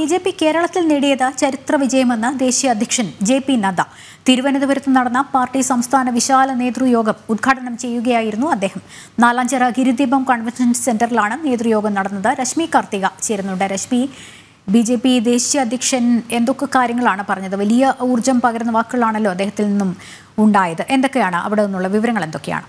B J P കേരളത്തിൽ നേടിയത് ചരിത്ര വിജയമെന്ന് ദേശീയ അധ്യക്ഷൻ ജെ പി നദ്ദ തിരുവനന്തപുരത്ത് നടന്ന പാർട്ടി സംസ്ഥാന വിശാല നേതൃയോഗം ഉദ്ഘാടനം ചെയ്യുകയായിരുന്നു അദ്ദേഹം നാലാഞ്ചിറ ഗിരിദീപം കൺവെൻഷൻ സെന്ററിലാണ് നേതൃയോഗം നടന്നത് രശ്മി കാർത്തിക ചേരുന്നുണ്ട് രശ്മി ബി ജെ പി ദേശീയ അധ്യക്ഷൻ എന്തൊക്കെ കാര്യങ്ങളാണ് പറഞ്ഞത് വലിയ ഊർജം പകരുന്ന വാക്കുകളാണല്ലോ അദ്ദേഹത്തിൽ നിന്നും ഉണ്ടായത് എന്തൊക്കെയാണ് അവിടെ നിന്നുള്ള വിവരങ്ങൾ എന്തൊക്കെയാണ്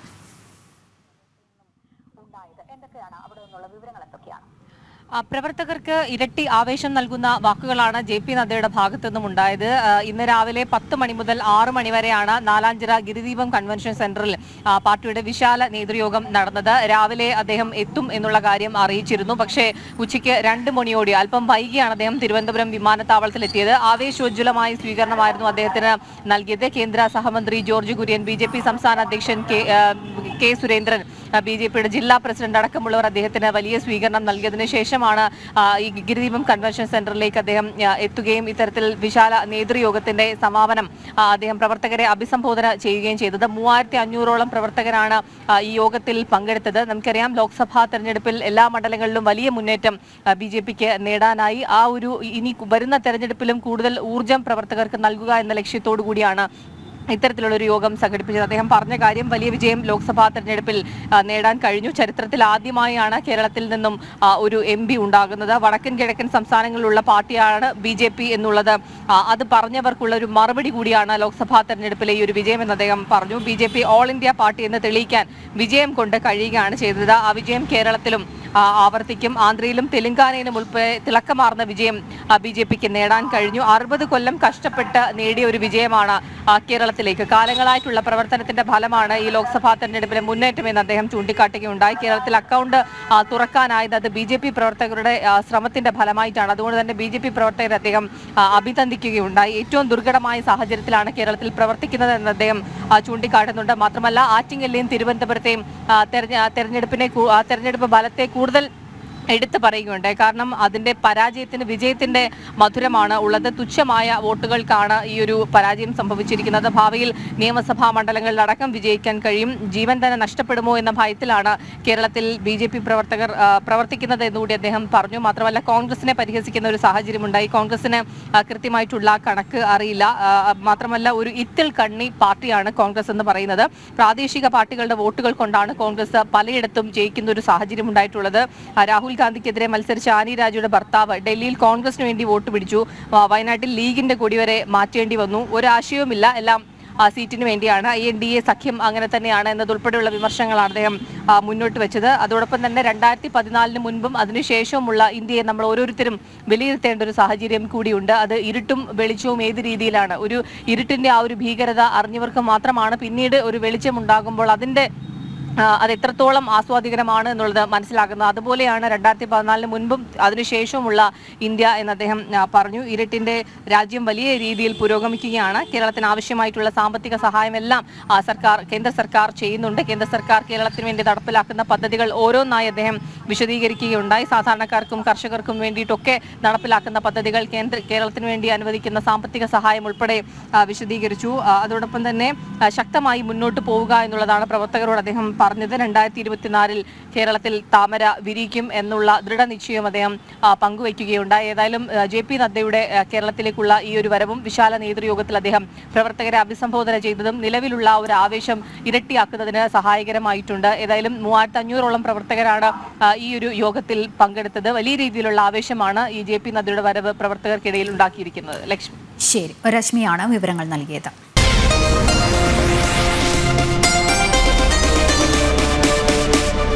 ആ, പ്രവർത്തകർക്ക് ഇരട്ടി ആവേശം നൽകുന്ന വാക്കുകളാണ് ജെ പി നദ്ദയുടെ ഭാഗത്തു നിന്നും ഉണ്ടായത് ആ, ഇന്ന് രാവിലെ പത്ത് മണി മുതൽ ആറ് മണി വരെയാണ് നാലാഞ്ചിറ ഗിരിദീപം കൺവെൻഷൻ സെന്ററിൽ ആ, പാർട്ടിയുടെ വിശാല നേതൃയോഗം നടന്നത് രാവിലെ അദ്ദേഹം എത്തും എന്നുള്ള കാര്യം അറിയിച്ചിരുന്നു പക്ഷേ ഉച്ചയ്ക്ക് രണ്ട് മണിയോടെ അല്പം വൈകിയാണ് അദ്ദേഹം തിരുവനന്തപുരം വിമാനത്താവളത്തിൽ എത്തിയത് ആവേശോജ്വലമായ സ്വീകരണമായിരുന്നു അദ്ദേഹത്തിന് നൽകിയത് കേന്ദ്ര സഹമന്ത്രി George Kurian B J P സംസ്ഥാന അധ്യക്ഷൻ കെ ആ, കെ സുരേന്ദ്രൻ ബി ജെ പിയുടെ ജില്ലാ പ്രസിഡന്റ് അടക്കമുള്ളവർ അദ്ദേഹത്തിന് വലിയ സ്വീകരണം നൽകിയതിനു ശേഷമാണ് ആ, ഈ ഗിരിദീപം കൺവെൻഷൻ സെന്ററിലേക്ക് അദ്ദേഹം ആ, എത്തുകയും ഇത്തരത്തിൽ വിശാല നേതൃയോഗത്തിന്റെ സമാപനം ആ, അദ്ദേഹം പ്രവർത്തകരെ അഭിസംബോധന ചെയ്യുകയും ചെയ്തത് മൂവായിരത്തി അഞ്ഞൂറോളം പ്രവർത്തകരാണ് ആ, ഈ യോഗത്തിൽ പങ്കെടുത്തത് നമുക്കറിയാം ലോക്സഭാ തെരഞ്ഞെടുപ്പിൽ എല്ലാ മണ്ഡലങ്ങളിലും വലിയ മുന്നേറ്റം ബി ജെ പിക്ക് നേടാനായി ആ ഒരു ഇനി വരുന്ന തെരഞ്ഞെടുപ്പിലും കൂടുതൽ ഊർജം പ്രവർത്തകർക്ക് നൽകുക എന്ന ലക്ഷ്യത്തോടു കൂടിയാണ് ഇത്തരത്തിലുള്ള ഒരു യോഗം സംഘടിപ്പിച്ചത് അദ്ദേഹം പറഞ്ഞ കാര്യം വലിയ വിജയം ലോക്സഭാ തെരഞ്ഞെടുപ്പിൽ ആ, നേടാൻ കഴിഞ്ഞു ചരിത്രത്തിൽ ആദ്യമായാണ് കേരളത്തിൽ നിന്നും ആ, ഒരു എം പി ഉണ്ടാകുന്നത് വടക്കൻ കിഴക്കൻ സംസ്ഥാനങ്ങളിലുള്ള പാർട്ടിയാണ് ബി ജെ പി എന്നുള്ളത് ആ, അത് പറഞ്ഞവർക്കുള്ള ഒരു മറുപടി കൂടിയാണ് ലോക്സഭാ തെരഞ്ഞെടുപ്പിലെ ഈ ഒരു വിജയം എന്ന് അദ്ദേഹം പറഞ്ഞു B J P all India party എന്ന് തെളിയിക്കാൻ വിജയം കൊണ്ട് കഴിയുകയാണ് ചെയ്തത് ആ വിജയം കേരളത്തിലും ആ, ആവർത്തിക്കും ആന്ധ്രയിലും തെലങ്കാനയിലും ഉൾപ്പെടെ തിളക്കമാർന്ന വിജയം ബി ജെ പിക്ക് നേടാൻ കഴിഞ്ഞു അറുപത് കൊല്ലം കഷ്ടപ്പെട്ട് നേടിയ ഒരു വിജയമാണ് ആ, കേരളത്തിലേക്ക് കാലങ്ങളായിട്ടുള്ള പ്രവർത്തനത്തിന്റെ ഫലമാണ് ഈ ലോക്സഭാ തെരഞ്ഞെടുപ്പിലെ മുന്നേറ്റം എന്ന് അദ്ദേഹം ചൂണ്ടിക്കാട്ടുകയുണ്ടായി കേരളത്തിൽ അക്കൗണ്ട് ആ, തുറക്കാനായത് അത് ബി ജെ പി പ്രവർത്തകരുടെ ആ, ശ്രമത്തിന്റെ ഫലമായിട്ടാണ് അതുകൊണ്ട് തന്നെ ബി ജെ പി പ്രവർത്തകരെ അദ്ദേഹം ആ, അഭിനന്ദിക്കുകയുണ്ടായി ഏറ്റവും ദുർഘടമായ സാഹചര്യത്തിലാണ് കേരളത്തിൽ പ്രവർത്തിക്കുന്നത് എന്ന് അദ്ദേഹം ആ, ചൂണ്ടിക്കാട്ടുന്നുണ്ട് മാത്രമല്ല ആറ്റിങ്ങലിലെയും തിരുവനന്തപുരത്തെയും ആ, തെരഞ്ഞ- തെരഞ്ഞെടുപ്പിനെ കൂ- ആ, തെരഞ്ഞെടുപ്പ് ഫലത്തെ കൂടുതൽ എടുത്തു പറയുകയുണ്ടായി കാരണം അതിന്റെ പരാജയത്തിന് വിജയത്തിന്റെ മധുരമാണ് ഉള്ളത് തുച്ഛമായ വോട്ടുകൾക്കാണ് ഈ ഒരു പരാജയം സംഭവിച്ചിരിക്കുന്നത് ഭാവിയിൽ നിയമസഭാ മണ്ഡലങ്ങളിലടക്കം വിജയിക്കാൻ കഴിയും ജീവൻ തന്നെ നഷ്ടപ്പെടുമോ എന്ന ഭയത്തിലാണ് കേരളത്തിൽ ബി ജെ പി പ്രവർത്തകർ ആ, പ്രവർത്തിക്കുന്നത് എന്നുകൂടി അദ്ദേഹം പറഞ്ഞു മാത്രമല്ല കോൺഗ്രസിനെ പരിഹസിക്കുന്ന ഒരു സാഹചര്യമുണ്ടായി കോൺഗ്രസിന് ആ, കൃത്യമായിട്ടുള്ള കണക്ക് അറിയില്ല ആ, മാത്രമല്ല ഒരു ഇത്തിൽ കണ്ണി പാർട്ടിയാണ് കോൺഗ്രസ് എന്ന് പറയുന്നത് പ്രാദേശിക പാർട്ടികളുടെ വോട്ടുകൾ കൊണ്ടാണ് കോൺഗ്രസ് പലയിടത്തും ജയിക്കുന്ന ഒരു സാഹചര്യം ഉണ്ടായിട്ടുള്ളത് ആ, രാഹുൽ ഗാന്ധിക്കെതിരെ മത്സരിച്ച ആനി രാജയുടെ ഭർത്താവ് ഡൽഹിയിൽ കോൺഗ്രസിന് വേണ്ടി വോട്ട് പിടിച്ചു ആ, വയനാട്ടിൽ ലീഗിന്റെ കൊടി വരെ മാറ്റേണ്ടി വന്നു ഒരാശയവുമില്ല എല്ലാം ആ സീറ്റിന് വേണ്ടിയാണ് ഐ എൻ ഡി എ സഖ്യം അങ്ങനെ തന്നെയാണ് എന്നതുൾപ്പെടെയുള്ള വിമർശനങ്ങളാണ് അദ്ദേഹം ആ, മുന്നോട്ട് വെച്ചത് അതോടൊപ്പം തന്നെ രണ്ടായിരത്തി പതിനാലിന് മുൻപും അതിനുശേഷവുമുള്ള ഇന്ത്യയെ നമ്മൾ ഓരോരുത്തരും വിലയിരുത്തേണ്ട ഒരു സാഹചര്യം കൂടിയുണ്ട് അത് ഇരുട്ടും വെളിച്ചവും ഏത് രീതിയിലാണ് ഒരു ഇരുട്ടിന്റെ ആ ഒരു ഭീകരത അറിഞ്ഞവർക്ക് മാത്രമാണ് പിന്നീട് ഒരു വെളിച്ചം ഉണ്ടാകുമ്പോൾ അതിന്റെ ആ, അത് എത്രത്തോളം ആസ്വാദികരമാണ് എന്നുള്ളത് മനസ്സിലാക്കുന്നത് അതുപോലെയാണ് രണ്ടായിരത്തി പതിനാലിന് മുൻപും അതിനുശേഷവുമുള്ള ഇന്ത്യ എന്ന് അദ്ദേഹം ആ, പറഞ്ഞു ഇരുട്ടിന്റെ രാജ്യം വലിയ രീതിയിൽ പുരോഗമിക്കുകയാണ് കേരളത്തിന് ആവശ്യമായിട്ടുള്ള സാമ്പത്തിക സഹായമെല്ലാം ആ, സർക്കാർ കേന്ദ്ര സർക്കാർ ചെയ്യുന്നുണ്ട് കേന്ദ്ര സർക്കാർ കേരളത്തിന് വേണ്ടി നടപ്പിലാക്കുന്ന പദ്ധതികൾ ഓരോന്നായി അദ്ദേഹം വിശദീകരിക്കുകയുണ്ടായി സാധാരണക്കാർക്കും കർഷകർക്കും വേണ്ടിയിട്ടൊക്കെ നടപ്പിലാക്കുന്ന പദ്ധതികൾ കേന്ദ്ര കേരളത്തിന് വേണ്ടി അനുവദിക്കുന്ന സാമ്പത്തിക സഹായം ഉൾപ്പെടെ ആ, വിശദീകരിച്ചു ആ, അതോടൊപ്പം തന്നെ ആ, ശക്തമായി മുന്നോട്ട് പോവുക എന്നുള്ളതാണ് പ്രവർത്തകരോട് അദ്ദേഹം പറഞ്ഞത് രണ്ടായിരത്തി ഇരുപത്തിനാലിൽ കേരളത്തിൽ താമര വിരിക്കും എന്നുള്ള ദൃഢനിശ്ചയം അദ്ദേഹം ആ, പങ്കുവയ്ക്കുകയുണ്ടായി ഏതായാലും ജെ പി നദ്ദയുടെ ആ, കേരളത്തിലേക്കുള്ള ഈ ഒരു വരവും വിശാല നേതൃയോഗത്തിൽ അദ്ദേഹം പ്രവർത്തകരെ അഭിസംബോധന ചെയ്തതും നിലവിലുള്ള ഒരു ആവേശം ഇരട്ടിയാക്കുന്നതിന് സഹായകരമായിട്ടുണ്ട് ഏതായാലും മൂവായിരത്തി അഞ്ഞൂറോളം പ്രവർത്തകരാണ് ആ, ഈ ഒരു യോഗത്തിൽ പങ്കെടുത്തത് വലിയ രീതിയിലുള്ള ആവേശമാണ് ഈ ജെ പി നദ്ദയുടെ വരവ് പ്രവർത്തകർക്കിടയിൽ ഉണ്ടാക്കിയിരിക്കുന്നത് ലക്ഷ്മി ശരി രശ്മിയാണ് വിവരങ്ങൾ നൽകിയത്